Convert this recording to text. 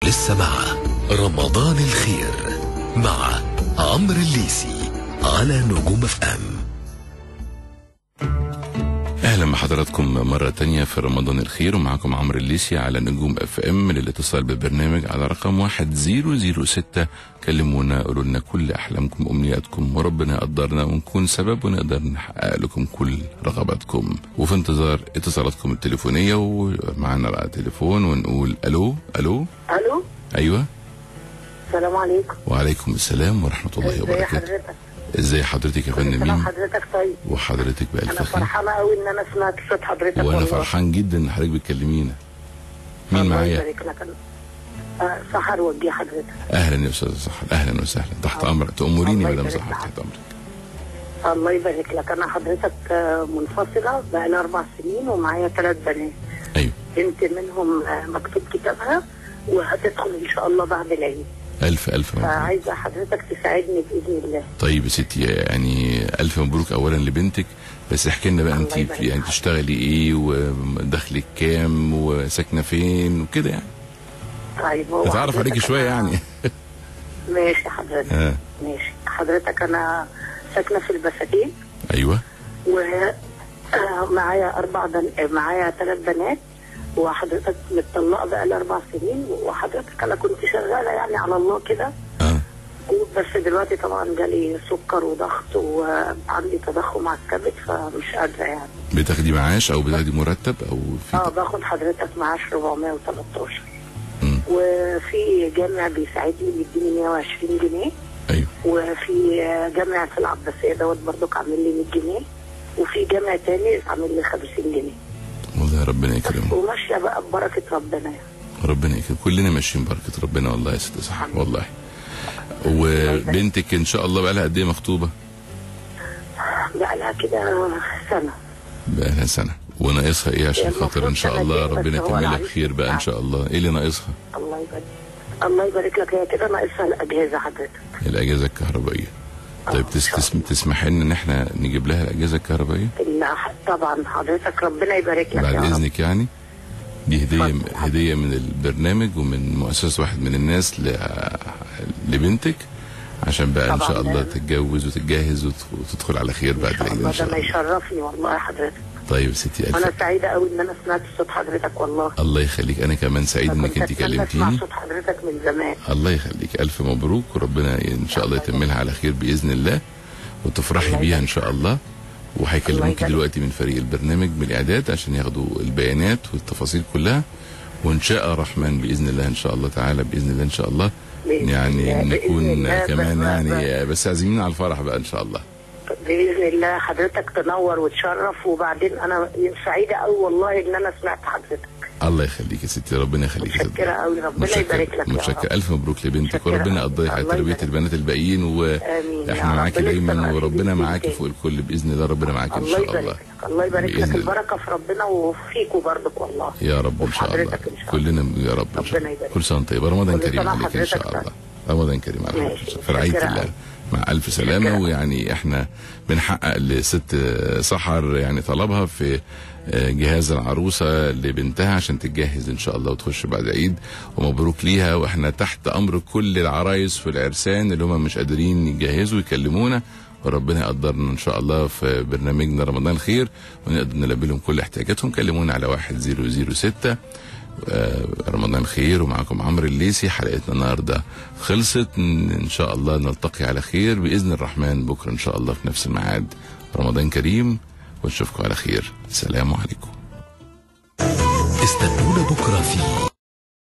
لسه مع رمضان الخير مع عمرو الليسي على نجوم اف ام اهلا بحضراتكم مرة تانية في رمضان الخير ومعكم عمرو الليسي على نجوم اف ام للاتصال بالبرنامج على رقم 1006 كلمونا قولوا لنا كل احلامكم وامنياتكم وربنا يقدرنا ونكون سبب ونقدر نحقق لكم كل رغباتكم وفي انتظار اتصالاتكم التليفونية ومعانا بقى تليفون ونقول الو الو الو ايوه السلام عليكم وعليكم السلام ورحمة الله ازي وبركاته حضرتك ازاي حضرتك يا فندم سلام مين حضرتك طيب وحضرتك بألف انا خير فرحانه قوي ان انا سمعت صوت حضرتك وانا والله. فرحان جدا ان حضرتك بتكلمينا مين الله معايا يبارك لك آه، سحر وجه حضرتك اهلا يا استاذ سحر اهلا وسهلا تحت امرك تامريني الله مدام يبارك سحر لك. تحت امرك الله يبارك لك انا حضرتك آه، منفصله بقالي اربع سنين ومعايا ثلاث بنات ايوه بنت منهم آه، مكتوب كتابها وهتدخل ان شاء الله بعد العيد الف الف مبروك فعايزه حضرتك تساعدني باذن الله طيب يا ستي يعني الف مبروك اولا لبنتك بس احكي لنا بقى الله انت يبارك يعني فيك. تشتغلي ايه ودخلك كام وساكنه فين وكده يعني طيب هو نتعرف عليكي حضرتك شويه أنا- يعني ماشي حضرتك آه. ماشي حضرتك انا ساكنه في البساتين ايوه ومعايا اربع بن... معايا ثلاث بنات وحضرتك متطلقه بقى لي اربع سنين وحضرتك انا كنت شغاله يعني على الله كده اه بس دلوقتي طبعا جالي سكر وضغط وعندي تضخم على الكبد فمش قادره يعني بتاخدي معاش او بتاخدي مرتب او اه في باخد حضرتك معاش 413 مم. وفي جامع بيساعدني بيديني 120 جنيه ايوه وفي جامع في العباسيه دوت برضك عامل لي 100 جنيه وفي جامع تاني عامل لي 50 جنيه والله ربنا يكرمك وماشيه بقى ببركه ربنا يعني ربنا يكرمك كلنا ماشيين بركه ربنا والله يا ست سحر والله وبنتك ان شاء الله بقى لها قد ايه مخطوبه بقى لها كده سنه بقى لها سنه وناقصها ايه عشان هي خاطر ان شاء المفروض الله سنتين، ربنا بس هو يتملها العريس بخير بقى ان بتاعها. شاء الله ايه اللي ناقصها الله يبارك الله يبارك لك هي كده ناقصها الاجهزه حضرتك الاجهزه الكهربائيه طيب آه، تس إن شاء تسم تسمح لنا ان احنا نجيب لها الاجهزه الكهربائيه لا، طبعا حضرتك ربنا يبارك لك بعد يا رب. اذنك يعني دي هديه اتفضل. هديه من البرنامج ومن مؤسسه واحد من الناس ل... لبنتك عشان بقى ان طبعاً. شاء الله تتجوز وتتجهز وت- وتدخل على خير بعد ان شاء العيد الله ان شاء ده ما الله يشرفني والله يا حضرتك طيب يا ستي وانا الف سعيده قوي ان انا سمعت صوت حضرتك والله الله يخليك انا كمان سعيد انك كنت انت أتمنى اسمع كلمتيني صوت حضرتك من زمان الله يخليك الف مبروك وربنا ان شاء الله يتملها على خير باذن الله وتفرحي الله بيها ان يبارك شاء الله وهيكلموكي يبارك. دلوقتي من فريق البرنامج من الاعداد عشان ياخدوا البيانات والتفاصيل كلها وان شاء الرحمن باذن الله ان شاء الله تعالى باذن الله ان شاء الله بإذن يعني الله، بإذن نكون الله، كمان بس- يعني بس عازمين على الفرح بقى ان شاء الله باذن الله حضرتك تنور وتشرف وبعدين انا سعيده قوي والله ان انا سمعت حضرتك الله يخليك يا ستي ربنا يخليك يا متشكره ستي. قوي ربنا متشكر يبارك لك يا متشكر رب الف مبروك لبنتك متشكرة وربنا أوي. يقضيها على الله تربيه يبارك. البنات الباقيين آمين يا واحنا رب. معاكي لسه دايما بقى في وربنا بنتين معاكي تاني. فوق الكل باذن الله ربنا معاكي ان الله شاء يبارك الله لك الله يبارك بإذن لك الله. البركه في ربنا وفيكوا برضك والله يا رب ان شاء الله وحضرتك إن شاء كلنا يا رب ان شاء ربنا الله يبارك. كل سنه وانت طيب رمضان كل كريم سنة عليك ان شاء حضرتك الله رمضان كريم عليك ماشي. في رعايه متشكرة الله أوي. مع الف سلامه متشكرة. ويعني احنا بنحقق لست سحر يعني طلبها في جهاز العروسه لبنتها عشان تتجهز ان شاء الله وتخش بعد العيد ومبروك ليها واحنا تحت امر كل العرايس والعرسان اللي هم مش قادرين يجهزوا يكلمونا وربنا يقدرنا ان شاء الله في برنامجنا رمضان الخير ونقدر نلبي لهم كل احتياجاتهم كلمونا على 1006 آه، رمضان خير ومعكم عمرو الليسي حلقتنا النهارده خلصت ان إن شاء الله نلتقي على خير باذن الرحمن بكره ان شاء الله في نفس الميعاد رمضان كريم ونشوفكم على خير سلام عليكم استنونا بكرة في